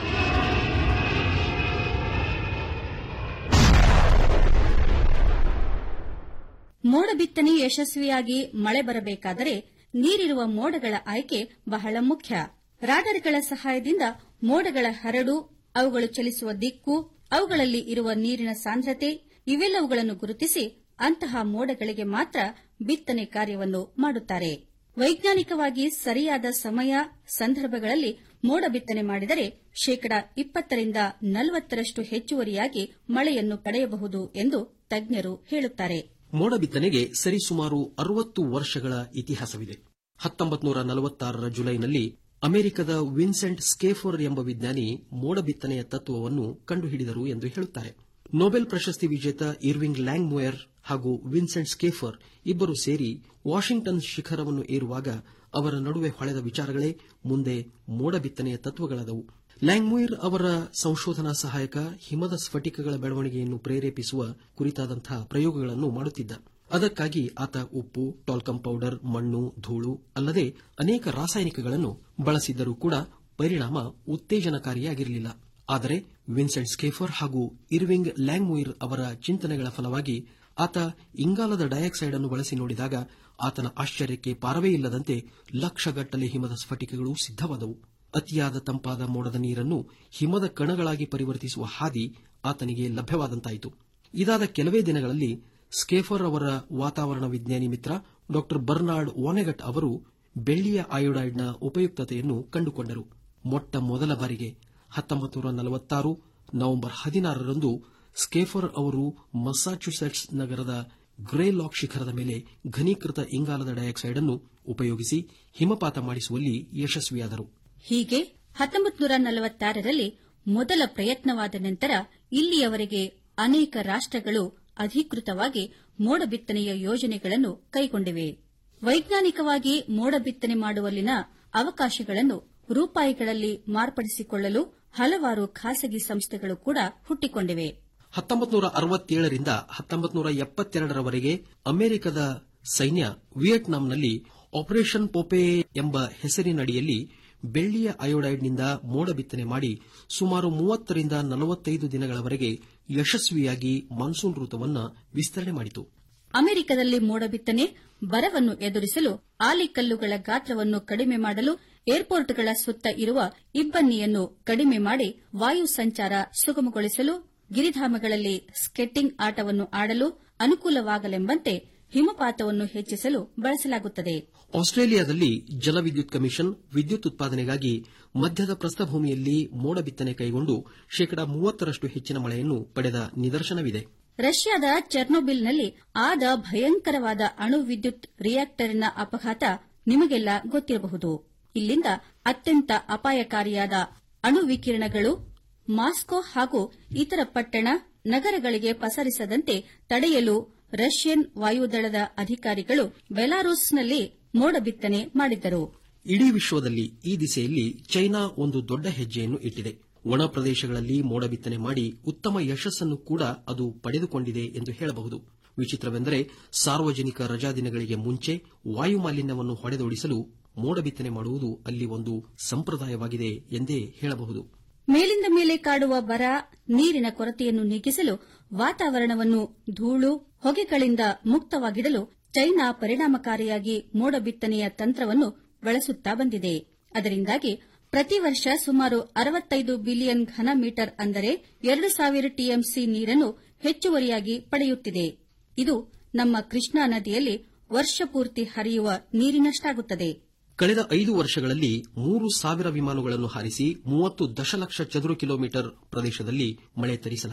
ಮೋಡ ಬಿತ್ತನೆ ಯಶಸ್ವಿಯಾಗಿ ಮಳೆ ಬರಬೇಕಾದರೆ ನೀರಿರುವ ಮೋಡಗಳ ಆಯ್ಕೆ ಬಹಳ ಮುಖ್ಯ ರಾಡರ್ಗಳ ಸಹಾಯದಿಂದ ಮೋಡಗಳ ಹರಡು ಅವುಗಳು ಚಲಿಸುವ ದಿಕ್ಕು ಅವುಗಳಲ್ಲಿ ಇರುವ ನೀರಿನ ಸಾಂದ್ರತೆ ಇವೆಲ್ಲವುಗಳನ್ನು ಗುರುತಿಸಿ ಅಂತಹ ಮೋಡಗಳಿಗೆ ಮಾತ್ರ ಬಿತ್ತನೆ ಕಾರ್ಯವನ್ನು ಮಾಡುತ್ತಾರೆ ವೈಜ್ಞಾನಿಕವಾಗಿ ಸರಿಯಾದ ಸಮಯ ಸಂದರ್ಭಗಳಲ್ಲಿ ಮೋಡ ಬಿತ್ತನೆ ಮಾಡಿದರೆ ಶೇಕಡಾ ಇಪ್ಪತ್ತರಿಂದ ನಲವತ್ತರಷ್ಟು ಹೆಚ್ಚುವರಿಯಾಗಿ ಮಳೆಯನ್ನು ಪಡೆಯಬಹುದು ಎಂದು ತಜ್ಞರು ಹೇಳುತ್ತಾರೆ ಮೋಡ ಬಿತ್ತನೆಗೆ ಸರಿಸುಮಾರು ಅರವತ್ತು ವರ್ಷಗಳ ಇತಿಹಾಸವಿದೆ ಹತ್ತೊಂಬತ್ತು ನೂರ ನಲವತ್ತಾರರ ಜುಲೈನಲ್ಲಿ ಅಮೆರಿಕದ ವಿನ್ಸೆಂಟ್ ಸ್ಕೇಫರ್ ಎಂಬ ವಿಜ್ಞಾನಿ ಮೋಡ ಬಿತ್ತನೆಯ ತತ್ವವನ್ನು ಕಂಡುಹಿಡಿದರು ಎಂದು ಹೇಳುತ್ತಾರೆ ನೊಬೆಲ್ ಪ್ರಶಸ್ತಿ ವಿಜೇತ ಇರ್ವಿಂಗ್ ಲ್ಯಾಂಗ್ ಮೊಯರ್ ಹಾಗೂ ವಿನ್ಸೆಂಟ್ ಸ್ಕೇಫರ್ ಇಬ್ಬರು ಸೇರಿ ವಾಷಿಂಗ್ಟನ್ ಶಿಖರವನ್ನು ಏರುವಾಗ ಅವರ ನಡುವೆ ಹೊಳೆದ ವಿಚಾರಗಳೇ ಮುಂದೆ ಮೋಡ ಬಿತ್ತನೆಯ ತತ್ವಗಳಾದವು ಲ್ಯಾಂಗ್ಮೂಯಿರ್ ಅವರ ಸಂಶೋಧನಾ ಸಹಾಯಕ ಹಿಮದ ಸ್ಫಟಿಕಗಳ ಬೆಳವಣಿಗೆಯನ್ನು ಪ್ರೇರೇಪಿಸುವ ಕುರಿತಾದಂತಹ ಪ್ರಯೋಗಗಳನ್ನು ಮಾಡುತ್ತಿದ್ದ ಅದಕ್ಕಾಗಿ ಆತ ಉಪ್ಪು ಟಾಲ್ಕಂ ಪೌಡರ್ ಮಣ್ಣು ಧೂಳು ಅಲ್ಲದೆ ಅನೇಕ ರಾಸಾಯನಿಕಗಳನ್ನು ಬಳಸಿದ್ದರೂ ಕೂಡ ಪರಿಣಾಮ ಉತ್ತೇಜನಕಾರಿಯಾಗಿರಲಿಲ್ಲ ಆದರೆ ವಿನ್ಸೆಂಟ್ ಸ್ಕೇಫರ್ ಹಾಗೂ ಇರ್ವಿಂಗ್ ಲ್ಯಾಂಗ್ಮೂಯಿರ್ ಅವರ ಚಿಂತನೆಗಳ ಫಲವಾಗಿ ಆತ ಇಂಗಾಲದ ಡೈಆಕ್ಸೈಡ್ ಅನ್ನು ಬಳಸಿ ನೋಡಿದಾಗ ಆತನ ಆಶ್ಚರ್ಯಕ್ಕೆ ಪಾರವೇ ಇಲ್ಲದಂತೆ ಲಕ್ಷಗಟ್ಟಲೆ ಹಿಮದ ಸ್ಫಟಿಕಗಳು ಸಿದ್ದವಾದವು ಅತಿಯಾದ ತಂಪಾದ ಮೋಡದ ನೀರನ್ನು ಹಿಮದ ಕಣಗಳಾಗಿ ಪರಿವರ್ತಿಸುವ ಹಾದಿ ಆತನಿಗೆ ಲಭ್ಯವಾದಂತಾಯಿತು ಇದಾದ ಕೆಲವೇ ದಿನಗಳಲ್ಲಿ ಸ್ಕೇಫರ್ ಅವರ ವಾತಾವರಣ ವಿಜ್ಞಾನಿ ಮಿತ್ರ ಡಾ ಬರ್ನಾರ್ಡ್ ವಾನೆಗಟ್ ಅವರು ಬೆಳ್ಳಿಯ ಅಯೋಡೈಡ್ನ ಉಪಯುಕ್ತತೆಯನ್ನು ಕಂಡುಕೊಂಡರು ಮೊಟ್ಟ ಮೊದಲ ಬಾರಿಗೆ ಹತ್ತೊಂಬತ್ತು ನೂರ ನಲವತ್ತಾರು ನವೆಂಬರ್ ಹದಿನಾರರಂದು ಸ್ಕೇಫರ್ ಅವರು ಮಸಾಚ್ಯುಸೆಟ್ಸ್ ನಗರದ ಗ್ರೇ ಲಾಕ್ ಶಿಖರದ ಮೇಲೆ ಘನೀಕೃತ ಇಂಗಾಲದ ಡೈಆಕ್ಸೈಡ್ ಅನ್ನು ಉಪಯೋಗಿಸಿ ಹಿಮಪಾತ ಮಾಡಿಸುವಲ್ಲಿ ಯಶಸ್ವಿಯಾದರು ಹೀಗೆ ಹತ್ತೊಂಬತ್ತು ನೂರ ನಲವತ್ತಾರರಲ್ಲಿ ಮೊದಲ ಪ್ರಯತ್ನವಾದ ನಂತರ ಇಲ್ಲಿಯವರೆಗೆ ಅನೇಕ ರಾಷ್ಟಗಳು ಅಧಿಕೃತವಾಗಿ ಮೋಡ ಬಿತ್ತನೆಯ ಯೋಜನೆಗಳನ್ನು ಕೈಗೊಂಡಿವೆ ವೈಜ್ಞಾನಿಕವಾಗಿ ಮೋಡ ಬಿತ್ತನೆ ಮಾಡುವಲ್ಲಿನ ಅವಕಾಶಗಳನ್ನು ರೂಪಾಯಿಗಳಲ್ಲಿ ಮಾರ್ಪಡಿಸಿಕೊಳ್ಳಲು ಹಲವಾರು ಖಾಸಗಿ ಸಂಸ್ಥೆಗಳು ಕೂಡ ಹುಟ್ಟಿಕೊಂಡಿವೆ ಹತ್ತೊಂಬತ್ತು ನೂರ ಅರವತ್ತೇಳರಿಂದ ಹತ್ತೊಂಬತ್ತು ನೂರ ಎಪ್ಪತ್ತೆರಡರವರೆಗೆ ಅಮೆರಿಕದ ಸೈನ್ಯ ವಿಯೆಟ್ನಾಂನಲ್ಲಿ ಆಪರೇಷನ್ ಪೋಪೆ ಎಂಬ ಹೆಸರಿನಡಿಯಲ್ಲಿ ಬೆಳ್ಳಿಯ ಅಯೋಡೈಡ್ನಿಂದ ಮೋಡ ಬಿತ್ತನೆ ಮಾಡಿ ಸುಮಾರು ಮೂವತ್ತರಿಂದ ನಲವತ್ತೈದು ದಿನಗಳವರೆಗೆ ಯಶಸ್ವಿಯಾಗಿ ಮಾನ್ಸೂನ್ ಋತುವನ್ನು ವಿಸ್ತರಣೆ ಮಾಡಿತು ಅಮೆರಿಕದಲ್ಲಿ ಮೋಡ ಬಿತ್ತನೆ ಬರವನ್ನು ಎದುರಿಸಲು ಆಲಿಕಲ್ಲುಗಳ ಗಾತ್ರವನ್ನು ಕಡಿಮೆ ಮಾಡಲು ಏರ್ಪೋರ್ಟ್ಗಳ ಸುತ್ತ ಇರುವ ಇಬ್ಬನಿಯನ್ನು ಕಡಿಮೆ ಮಾಡಿ ವಾಯು ಸಂಚಾರ ಸುಗಮಗೊಳಿಸಲು ಗಿರಿಧಾಮಗಳಲ್ಲಿ ಸ್ಕೆಟ್ಟಿಂಗ್ ಆಟವನ್ನು ಆಡಲು ಅನುಕೂಲವಾಗಲೆಂಬಂತೆ ಹಿಮಪಾತವನ್ನು ಹೆಚ್ಚಿಸಲು ಬಳಸಲಾಗುತ್ತದೆ ಆಸ್ಟ್ರೇಲಿಯಾದಲ್ಲಿ ಜಲವಿದ್ಯುತ್ ಕಮಿಷನ್ ವಿದ್ಯುತ್ ಉತ್ಪಾದನೆಗಾಗಿ ಮಧ್ಯದ ಪ್ರಸ್ಥಭೂಮಿಯಲ್ಲಿ ಮೋಡ ಬಿತ್ತನೆ ಕೈಗೊಂಡು ಶೇಕಡಾ ಮೂವತ್ತರಷ್ಟು ಹೆಚ್ಚಿನ ಮಳೆಯನ್ನು ಪಡೆದ ನಿದರ್ಶನವಿದೆ ರಷ್ಯಾದ ಚೆರ್ನೋಬಿಲ್ನಲ್ಲಿ ಆದ ಭಯಂಕರವಾದ ಅಣು ವಿದ್ಯುತ್ ರಿಯಾಕ್ಟರ್ನ ಅಪಘಾತ ನಿಮಗೆಲ್ಲ ಗೊತ್ತಿರಬಹುದು ಇಲ್ಲಿಂದ ಅತ್ಯಂತ ಅಪಾಯಕಾರಿಯಾದ ಅಣು ವಿಕಿರಣಗಳು ಮಾಸ್ಕೋ ಹಾಗೂ ಇತರ ಪಟ್ಟಣ ನಗರಗಳಿಗೆ ಪಸರಿಸದಂತೆ ತಡೆಯಲು ರಷ್ಯನ್ ವಾಯುದಳದ ಅಧಿಕಾರಿಗಳು ಬೆಲಾರೂಸ್ನಲ್ಲಿ ಮೋಡ ಬಿತ್ತನೆ ಮಾಡಿದ್ದರು ಇಡೀ ವಿಶ್ವದಲ್ಲಿ ಈ ದಿಸೆಯಲ್ಲಿ ಚೈನಾ ಒಂದು ದೊಡ್ಡ ಹೆಜ್ಜೆಯನ್ನು ಇಟ್ಟಿದೆ ಒಣ ಪ್ರದೇಶಗಳಲ್ಲಿ ಮೋಡ ಬಿತ್ತನೆ ಮಾಡಿ ಉತ್ತಮ ಯಶಸ್ಸನ್ನು ಕೂಡ ಅದು ಪಡೆದುಕೊಂಡಿದೆ ಎಂದು ಹೇಳಬಹುದು ವಿಚಿತ್ರವೆಂದರೆ ಸಾರ್ವಜನಿಕ ರಜಾದಿನಗಳಿಗೆ ಮುಂಚೆ ವಾಯು ಮಾಲಿನ್ಯವನ್ನು ಹೊಡೆದೋಡಿಸಲು ಮೋಡ ಬಿತ್ತನೆ ಮಾಡುವುದು ಅಲ್ಲಿ ಒಂದು ಸಂಪ್ರದಾಯವಾಗಿದೆ ಎಂದೇ ಹೇಳಬಹುದು ಮೇಲಿಂದ ಮೇಲೆ ಕಾಡುವ ಬರ ನೀರಿನ ಕೊರತೆಯನ್ನು ನೀಗಿಸಲು ವಾತಾವರಣವನ್ನು ಧೂಳು ಹೊಗೆಗಳಿಂದ ಮುಕ್ತವಾಗಿಡಲು ಚೈನಾ ಪರಿಣಾಮಕಾರಿಯಾಗಿ ಮೋಡ ಬಿತ್ತನೆಯ ತಂತ್ರವನ್ನು ಬಳಸುತ್ತಾ ಬಂದಿದೆ ಅದರಿಂದಾಗಿ ಪ್ರತಿ ವರ್ಷ ಸುಮಾರು ಅರವತ್ತೈದು ಬಿಲಿಯನ್ ಘನ ಮೀಟರ್ ಅಂದರೆ ಎರಡು ಸಾವಿರ ಟಿಎಂಸಿ ನೀರನ್ನು ಹೆಚ್ಚುವರಿಯಾಗಿ ಪಡೆಯುತ್ತಿದೆ ಇದು ನಮ್ಮ ಕೃಷ್ಣಾ ನದಿಯಲ್ಲಿ ವರ್ಷಪೂರ್ತಿ ಹರಿಯುವ ನೀರಿನಷ್ಟಾಗುತ್ತದೆ ಕಳೆದ ಐದು ವರ್ಷಗಳಲ್ಲಿ ಮೂರು ಸಾವಿರ ವಿಮಾನಗಳನ್ನು ಹಾರಿಸಿ ಮೂವತ್ತು ದಶಲಕ್ಷ ಚದುರು ಕಿಲೋಮೀಟರ್ ಪ್ರದೇಶದಲ್ಲಿ ಮಳೆ ತರಿಸಲಾಗಿದೆ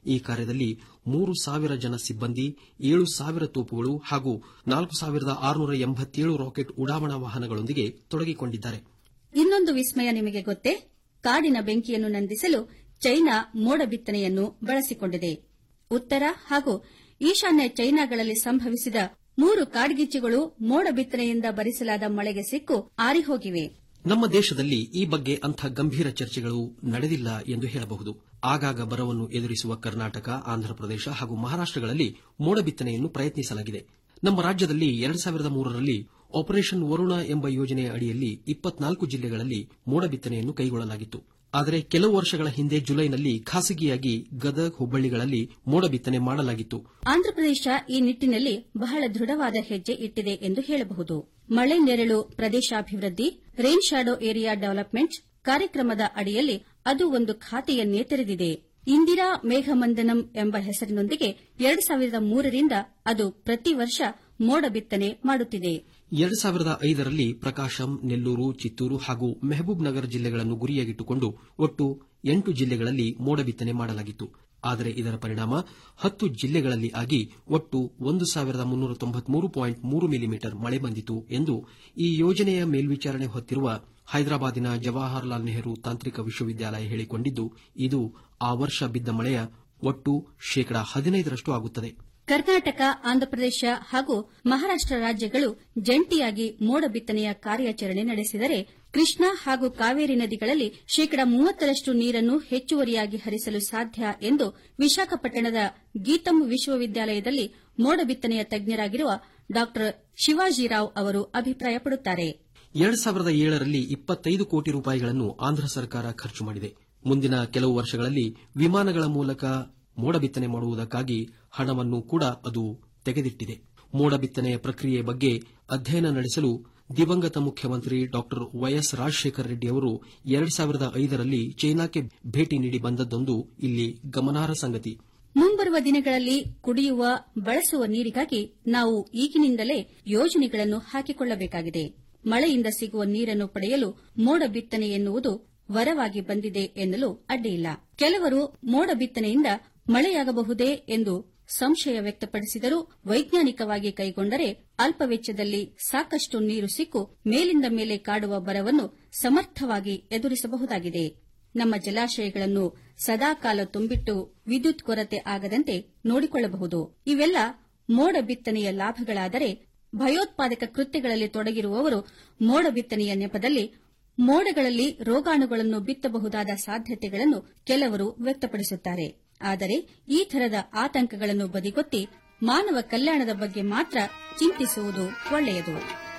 ಈ ಕಾರ್ಯದಲ್ಲಿ ಮೂರು ಸಾವಿರ ಜನ ಸಿಬ್ಬಂದಿ ಏಳು ಸಾವಿರ ತೋಪುಗಳು ಹಾಗೂ ನಾಲ್ಕು ಸಾವಿರದ ಆರುನೂರ ಎಂಬತ್ತೇಳು ರಾಕೆಟ್ ಉಡಾವಣಾ ವಾಹನಗಳೊಂದಿಗೆ ತೊಡಗಿಕೊಂಡಿದ್ದಾರೆ ಇನ್ನೊಂದು ವಿಸ್ಮಯ ನಿಮಗೆ ಗೊತ್ತೇ ಕಾಡಿನ ಬೆಂಕಿಯನ್ನು ನಂದಿಸಲು ಚೈನಾ ಮೋಡ ಬಿತ್ತನೆಯನ್ನು ಬಳಸಿಕೊಂಡಿದೆ ಉತ್ತರ ಹಾಗೂ ಈಶಾನ್ಯ ಚೈನಾಗಳಲ್ಲಿ ಸಂಭವಿಸಿದ ಮೂರು ಕಾಡ್ಗಿಚ್ಚುಗಳು ಮೋಡ ಬಿತ್ತನೆಯಿಂದ ಬರಿಸಲಾದ ಮಳೆಗೆ ಸಿಕ್ಕು ಆರಿಹೋಗಿವೆ ನಮ್ಮ ದೇಶದಲ್ಲಿ ಈ ಬಗ್ಗೆ ಅಂಥ ಗಂಭೀರ ಚರ್ಚೆಗಳು ನಡೆದಿಲ್ಲ ಎಂದು ಹೇಳಬಹುದು ಆಗಾಗ ಬರವನ್ನು ಎದುರಿಸುವ ಕರ್ನಾಟಕ ಆಂಧ್ರಪ್ರದೇಶ ಹಾಗೂ ಮಹಾರಾಷ್ಟಗಳಲ್ಲಿ ಮೋಡ ಬಿತ್ತನೆಯನ್ನು ಪ್ರಯತ್ನಿಸಲಾಗಿದೆ ನಮ್ಮ ರಾಜ್ಯದಲ್ಲಿ ಎರಡ್ ಸಾವಿರದ ಮೂರರಲ್ಲಿ ಆಪರೇಷನ್ ವರುಣ ಎಂಬ ಯೋಜನೆಯ ಅಡಿಯಲ್ಲಿ ಇಪ್ಪತ್ನಾಲ್ಕು ಜಿಲ್ಲೆಗಳಲ್ಲಿ ಮೋಡ ಬಿತ್ತನೆಯನ್ನು ಕೈಗೊಳ್ಳಲಾಗಿತ್ತು ಆದರೆ ಕೆಲವು ವರ್ಷಗಳ ಹಿಂದೆ ಜುಲೈನಲ್ಲಿ ಖಾಸಗಿಯಾಗಿ ಗದಗ್ ಹುಬ್ಬಳ್ಳಿಗಳಲ್ಲಿ ಮೋಡ ಬಿತ್ತನೆ ಮಾಡಲಾಗಿತ್ತು ಆಂಧ್ರಪ್ರದೇಶ ಈ ನಿಟ್ಟಿನಲ್ಲಿ ಬಹಳ ದೃಢವಾದ ಹೆಜ್ಜೆ ಇಟ್ಟಿದೆ ಎಂದು ಹೇಳಬಹುದು ಮಳೆ ನೆರಳು ಪ್ರದೇಶಾಭಿವೃದ್ಧಿ ರೇನ್ ಶಾಡೋ ಏರಿಯಾ ಡೆವಲಪ್ಮೆಂಟ್ ಕಾರ್ಯಕ್ರಮದ ಅಡಿಯಲ್ಲಿ ಅದು ಒಂದು ಖಾತೆಯನ್ನೇ ತೆರೆದಿದೆ ಇಂದಿರಾ ಮೇಘಮಂದನಂ ಎಂಬ ಹೆಸರಿನೊಂದಿಗೆ ಎರಡು ಸಾವಿರದ ಮೂರರಿಂದ ಅದು ಪ್ರತಿ ವರ್ಷ ಮೋಡ ಬಿತ್ತನೆ ಮಾಡುತ್ತಿದೆ ಎರಡು ಸಾವಿರದ ಐದರಲ್ಲಿ ಪ್ರಕಾಶಂ ನೆಲ್ಲೂರು ಚಿತ್ತೂರು ಹಾಗೂ ಮೆಹಬೂಬ್ ನಗರ್ ಜಿಲ್ಲೆಗಳನ್ನು ಗುರಿಯಾಗಿಟ್ಟುಕೊಂಡು ಒಟ್ಟು ಎಂಟು ಜಿಲ್ಲೆಗಳಲ್ಲಿ ಮೋಡ ಬಿತ್ತನೆ ಮಾಡಲಾಗಿತ್ತು ಆದರೆ ಇದರ ಪರಿಣಾಮ ಹತ್ತು ಜಿಲ್ಲೆಗಳಲ್ಲಿ ಆಗಿ ಒಟ್ಟು ಒಂದು ಸಾವಿರದ ಮುನ್ನೂರ ತೊಂಬತ್ಮೂರು ಪಾಯಿಂಟ್ ಮೂರು ಮಿಲಿಮೀಟರ್ ಮಳೆ ಬಂದಿತು ಎಂದು ಈ ಯೋಜನೆಯ ಮೇಲ್ವಿಚಾರಣೆ ಹೊತ್ತಿರುವ ಹೈದರಾಬಾದಿನ ಜವಾಹರಲಾಲ್ ನೆಹರು ತಾಂತ್ರಿಕ ವಿಶ್ವವಿದ್ಯಾಲಯ ಹೇಳಿಕೊಂಡಿದ್ದು ಇದು ಆ ವರ್ಷ ಬಿದ್ದ ಮಳೆಯ ಒಟ್ಟು ಶೇಕಡಾ ಹದಿನೈದರಷ್ಟು ಆಗುತ್ತದೆ ಕರ್ನಾಟಕ ಆಂಧ್ರಪ್ರದೇಶ ಹಾಗೂ ಮಹಾರಾಷ್ಟ ರಾಜ್ಯಗಳು ಜಂಟಿಯಾಗಿ ಮೋಡ ಬಿತ್ತನೆಯ ಕಾರ್ಯಾಚರಣೆ ನಡೆಸಿದರೆ ಕೃಷ್ಣಾ ಹಾಗೂ ಕಾವೇರಿ ನದಿಗಳಲ್ಲಿ ಶೇಕಡಾ ಮೂವತ್ತರಷ್ಟು ನೀರನ್ನು ಹೆಚ್ಚುವರಿಯಾಗಿ ಹರಿಸಲು ಸಾಧ್ಯ ಎಂದು ವಿಶಾಖಪಟ್ಟಣದ ಗೀತಂ ವಿಶ್ವವಿದ್ಯಾಲಯದಲ್ಲಿ ಮೋಡ ಬಿತ್ತನೆಯ ತಜ್ಞರಾಗಿರುವ ಡಾ ಶಿವಾಜಿರಾವ್ ಅವರು ಅಭಿಪ್ರಾಯಪಡುತ್ತಾರೆ ಎರಡು ಸಾವಿರದ ಏಳರಲ್ಲಿ ಇಪ್ಪತ್ತೈದು ಕೋಟಿ ರೂಪಾಯಿಗಳನ್ನು ಆಂಧ್ರ ಸರ್ಕಾರ ಖರ್ಚು ಮಾಡಿದೆ ಮುಂದಿನ ಕೆಲವು ವರ್ಷಗಳಲ್ಲಿ ವಿಮಾನಗಳ ಮೂಲಕ ಮೋಡ ಬಿತ್ತನೆ ಮಾಡುವುದಕ್ಕಾಗಿ ಹಣವನ್ನು ಕೂಡ ಅದು ತೆಗೆದಿಟ್ಟಿದೆ ಮೋಡ ಬಿತ್ತನೆಯ ಪ್ರಕ್ರಿಯೆ ಬಗ್ಗೆ ಅಧ್ಯಯನ ನಡೆಸಲು ದಿವಂಗತ ಮುಖ್ಯಮಂತ್ರಿ ಡಾ ವೈಎಸ್ ರಾಜಶೇಖರ ರೆಡ್ಡಿ ಅವರು ಎರಡು ಸಾವಿರದ ಐದರಲ್ಲಿ ಚೈನಾಕ್ಕೆ ಭೇಟಿ ನೀಡಿ ಬಂದದ್ದೊಂದು ಇಲ್ಲಿ ಗಮನಾರ್ಹ ಸಂಗತಿ ಮುಂಬರುವ ದಿನಗಳಲ್ಲಿ ಕುಡಿಯುವ ಬಳಸುವ ನೀರಿಗಾಗಿ ನಾವು ಈಗಿನಿಂದಲೇ ಯೋಜನೆಗಳನ್ನು ಹಾಕಿಕೊಳ್ಳಬೇಕಾಗಿದೆ ಮಳೆಯಿಂದ ಸಿಗುವ ನೀರನ್ನು ಪಡೆಯಲು ಮೋಡ ಬಿತ್ತನೆ ಎನ್ನುವುದು ವರವಾಗಿ ಬಂದಿದೆ ಎನ್ನಲು ಅಡ್ಡಿಯಿಲ್ಲ ಕೆಲವರು ಮೋಡ ಬಿತ್ತನೆಯಿಂದ ಮಳೆಯಾಗಬಹುದೇ ಎಂದು ಸಂಶಯ ವ್ಯಕ್ತಪಡಿಸಿದರೂ ವೈಜ್ಞಾನಿಕವಾಗಿ ಕೈಗೊಂಡರೆ ಅಲ್ಪ ವೆಚ್ಚದಲ್ಲಿ ಸಾಕಷ್ಟು ನೀರು ಸಿಕ್ಕು ಮೇಲಿಂದ ಮೇಲೆ ಕಾಡುವ ಬರವನ್ನು ಸಮರ್ಥವಾಗಿ ಎದುರಿಸಬಹುದಾಗಿದೆ ನಮ್ಮ ಜಲಾಶಯಗಳನ್ನು ಸದಾಕಾಲ ತುಂಬಿಟ್ಟು ವಿದ್ಯುತ್ ಕೊರತೆ ಆಗದಂತೆ ನೋಡಿಕೊಳ್ಳಬಹುದು ಇವೆಲ್ಲ ಮೋಡ ಬಿತ್ತನೆಯ ಲಾಭಗಳಾದರೆ ಭಯೋತ್ಪಾದಕ ಕೃತ್ಯಗಳಲ್ಲಿ ತೊಡಗಿರುವವರು ಮೋಡ ಬಿತ್ತನೆಯ ನೆಪದಲ್ಲಿ ಮೋಡಗಳಲ್ಲಿ ರೋಗಾಣುಗಳನ್ನು ಬಿತ್ತಬಹುದಾದ ಸಾಧ್ಯತೆಗಳನ್ನು ಕೆಲವರು ವ್ಯಕ್ತಪಡಿಸುತ್ತಾರೆ ಆದರೆ ಈ ಥರದ ಆತಂಕಗಳನ್ನು ಬದಿಗೊತ್ತಿ ಮಾನವ ಕಲ್ಯಾಣದ ಬಗ್ಗೆ ಮಾತ್ರ ಚಿಂತಿಸುವುದು ಒಳ್ಳೆಯದು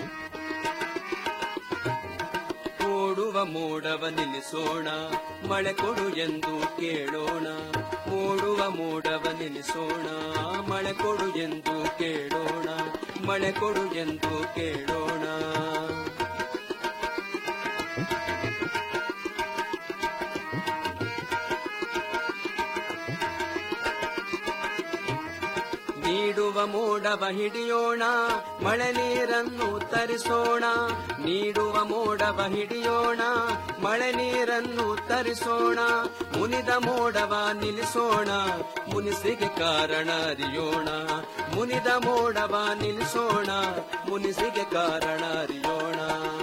ಓಡುವ ಮೋಡವ ನಿಲ್ಲಿಸೋಣ ಮಳೆ ಕೊಡು ಎಂದು ಕೇಳೋಣ ಓಡುವ ಮೋಡವ ನಿಲ್ಲಿಸೋಣ ಮಳೆ ಕೊಡು ಎಂದು ಕೇಳೋಣ ಮಳೆ ಕೊಡು ಎಂದು ಕೇಳೋಣ ನೀಡುವ ಮೋಡವ ಹಿಡಿಯೋಣ ಮಳೆ ನೀರನ್ನು ತರಿಸೋಣ ನೀಡುವ ಮೋಡವ ಹಿಡಿಯೋಣ ಮಳೆ ನೀರನ್ನು ತರಿಸೋಣ ಮುನಿದ ಮೋಡವ ನಿಲ್ಲಿಸೋಣ ಮುನಿಸಿಗೆ ಕಾರಣ ಅರಿಯೋಣ ಮುನಿದ ಮೋಡವ ನಿಲ್ಲಿಸೋಣ ಮುನಿಸಿಗೆ ಕಾರಣ ಅರಿಯೋಣ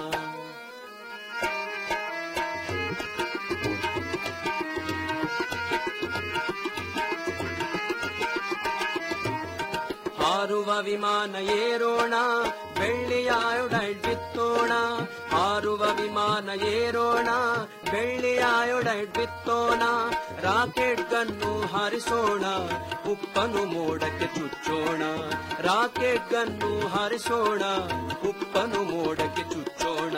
ಹಾರುವ ವಿಮಾನ ಏರೋಣ ಬೆಳ್ಳಿಯಾಯುಡ ಬಿತ್ತೋಣ ಹಾರುವ ವಿಮಾನ ಏರೋಣ ಬೆಳ್ಳಿಯಾಯುಡ ಬಿತ್ತೋಣ ರಾಕೆಟ್ ಗನ್ನು ಹಾರಿಸೋಣ ಉಪ್ಪನು ಮೋಡಕ್ಕೆ ಚುಚ್ಚೋಣ ರಾಕೆಟ್ ಗನ್ನು ಹಾರಿಸೋಣ ಉಪ್ಪನು ಮೋಡಕ್ಕೆ ಚುಚ್ಚೋಣ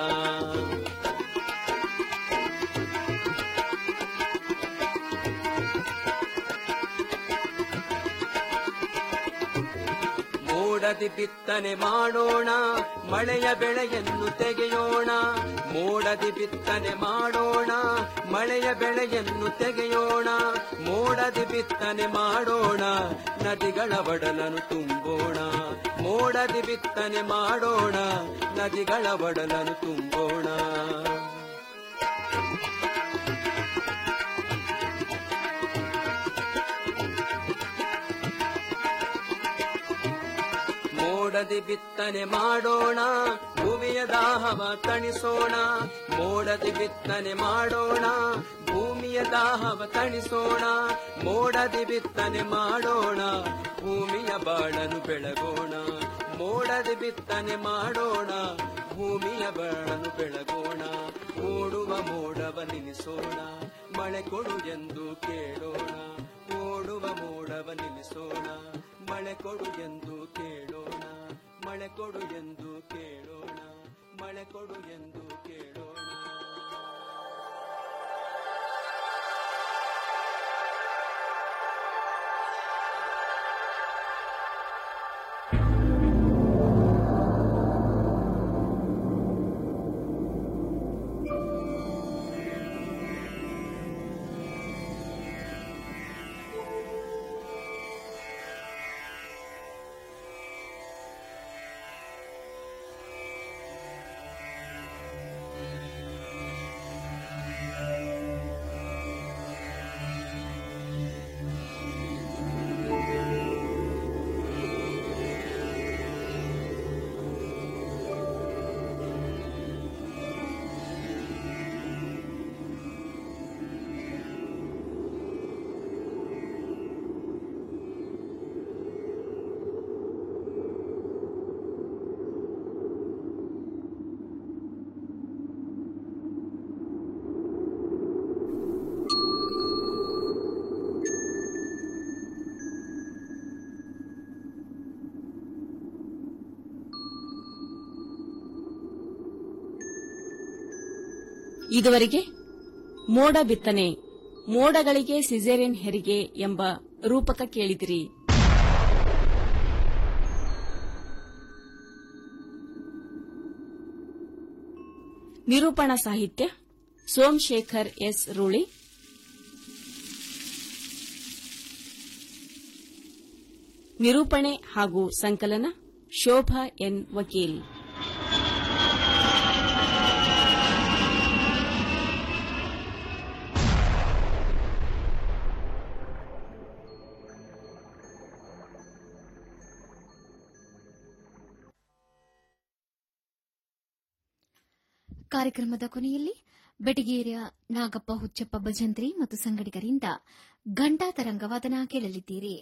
ಮೋಡದಿ ಬಿತ್ತನೆ ಮಾಡೋಣ ಮಳೆಯ ಬೆಳೆಯನ್ನು ತೆಗೆಯೋಣ ಮೋಡದಿ ಬಿತ್ತನೆ ಮಾಡೋಣ ಮಳೆಯ ಬೆಳೆಯನ್ನು ತೆಗೆಯೋಣ ಮೋಡದಿ ಬಿತ್ತನೆ ಮಾಡೋಣ ನದಿಗಳ ಒಡಲನ್ನು ತುಂಬೋಣ ಮೋಡದಿ ಬಿತ್ತನೆ ಮಾಡೋಣ ನದಿಗಳ ಒಡಲನ್ನು ತುಂಬೋಣ ಮೋಡದಿ ಬಿತ್ತನೆ ಮಾಡೋಣ ಭೂಮಿಯ ದಾಹವ ತಣಿಸೋಣ ಮೋಡದಿ ಬಿತ್ತನೆ ಮಾಡೋಣ ಭೂಮಿಯ ದಾಹವ ತಣಿಸೋಣ ಮೋಡದಿ ಬಿತ್ತನೆ ಮಾಡೋಣ ಭೂಮಿಯ ಬಾಳನು ಬೆಳಗೋಣ ಮೋಡದಿ ಬಿತ್ತನೆ ಮಾಡೋಣ ಭೂಮಿಯ ಬಾಳನು ಬೆಳಗೋಣ ಓಡುವ ಮೋಡವ ನಿಲ್ಲಿಸೋಣ ಮಳೆ ಕೊಡು ಎಂದು ಕೇಳೋಣ ಓಡುವ ಮೋಡವ ನಿಲ್ಲಿಸೋಣ ಮಳೆ ಕೊಡು ಎಂದು ಕೇಳೋಣ ಮಳೆ ಕೊಡು ಎಂದು ಕೇಳೋಣ ಮಳೆ ಕೊಡು ಎಂದು ಕೇಳೋಣ ಇದುವರೆಗೆ ಮೋಡ ಬಿತ್ತನೆ ಮೋಡಗಳಿಗೆ ಸಿಸೇರಿಯನ್ ಹೆರಿಗೆ ಎಂಬ ರೂಪಕ ಕೇಳಿದಿರಿ ನಿರೂಪಣಾ ಸಾಹಿತ್ಯ ಸೋಮಶೇಖರ್ ಎಸ್ ರೂಳಿ ನಿರೂಪಣೆ ಹಾಗೂ ಸಂಕಲನ ಶೋಭಾ ಎನ್ ವಕೀಲ್ ಕಾರ್ಯಕ್ರಮದ ಕೊನೆಯಲ್ಲಿ ಬೆಟಗೇರಿಯ ನಾಗಪ್ಪ ಹುಚ್ಚಪ್ಪ ಭಜಂತ್ರಿ ಮತ್ತು ಸಂಗಡಿಗರಿಂದ ಘಂಟಾ ತರಂಗವಾದನ ಕೇಳಲಿದ್ದೀರಿ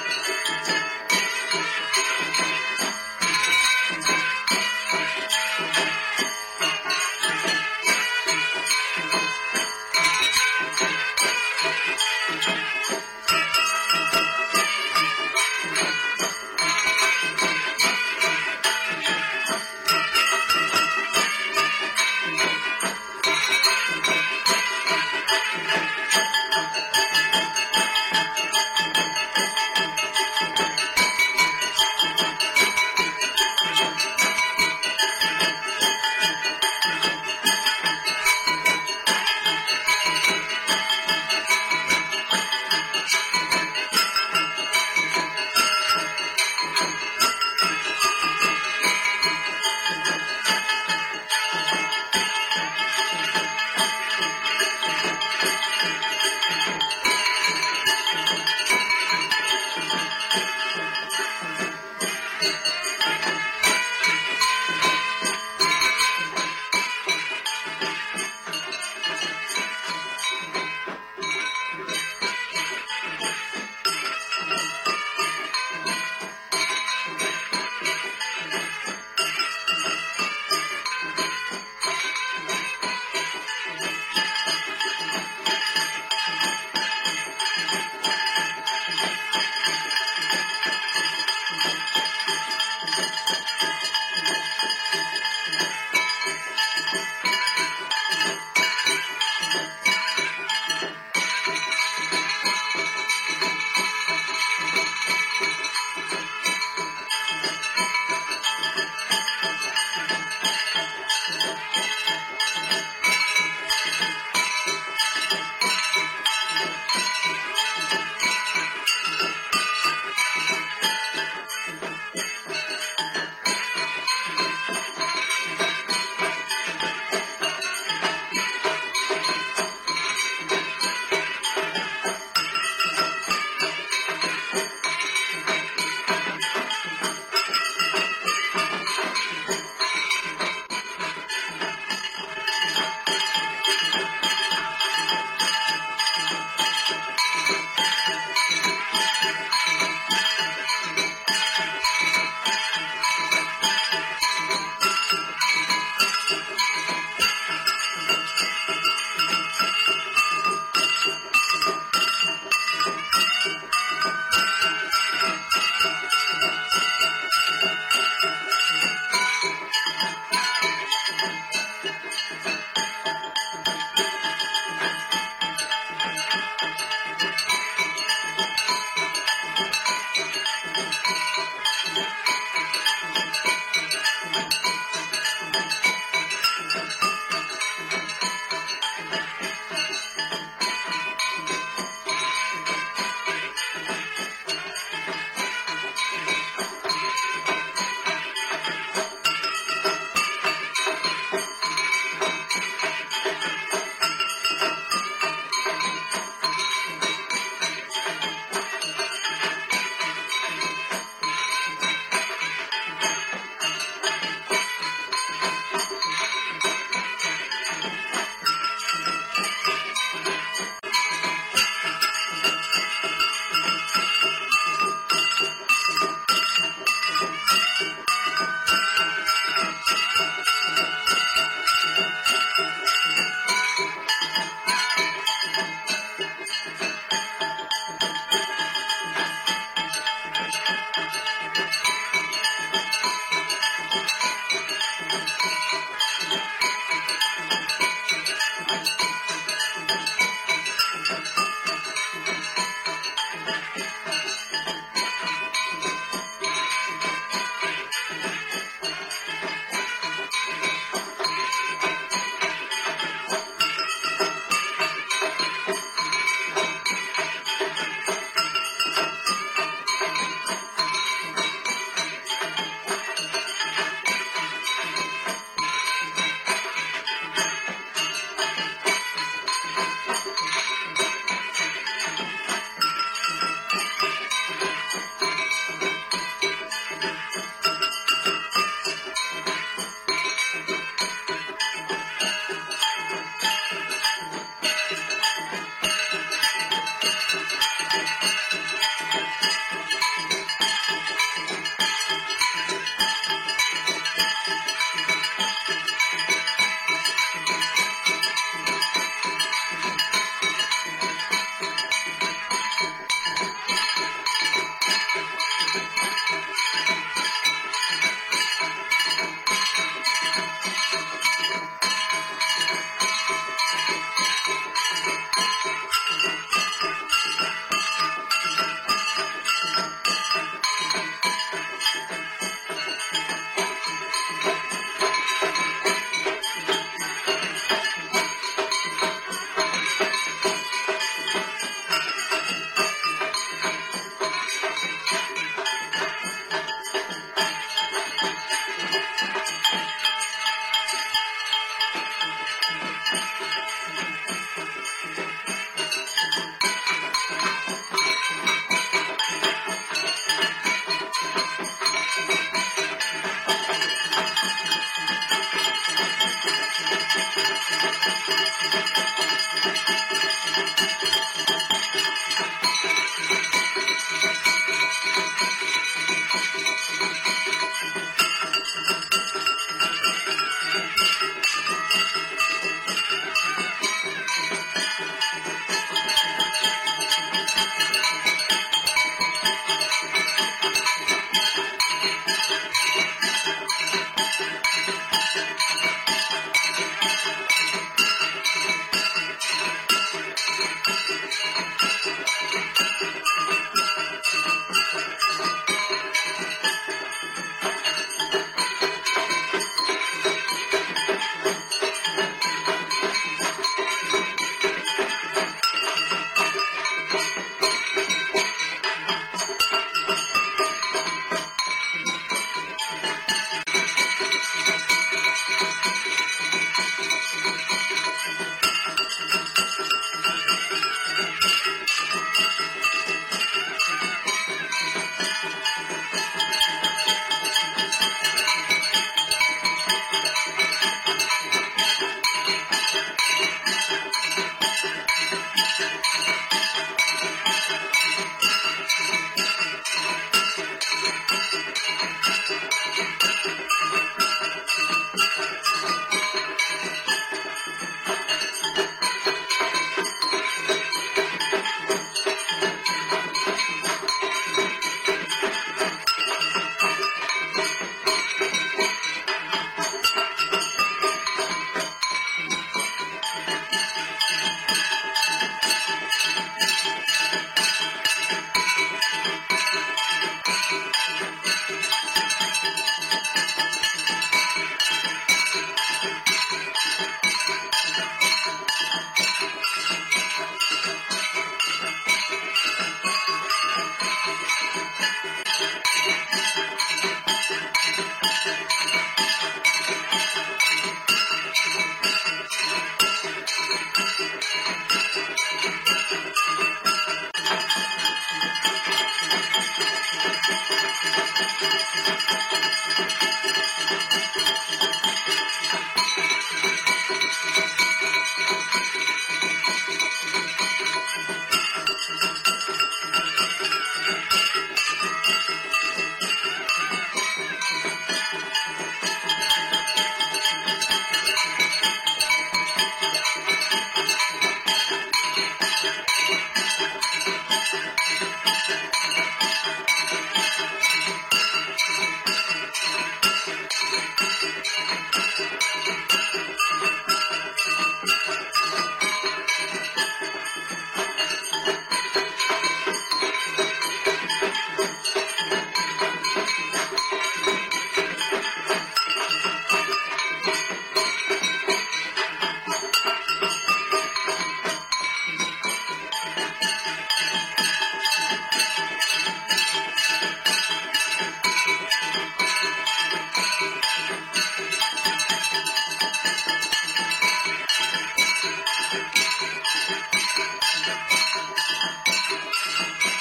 Thank you.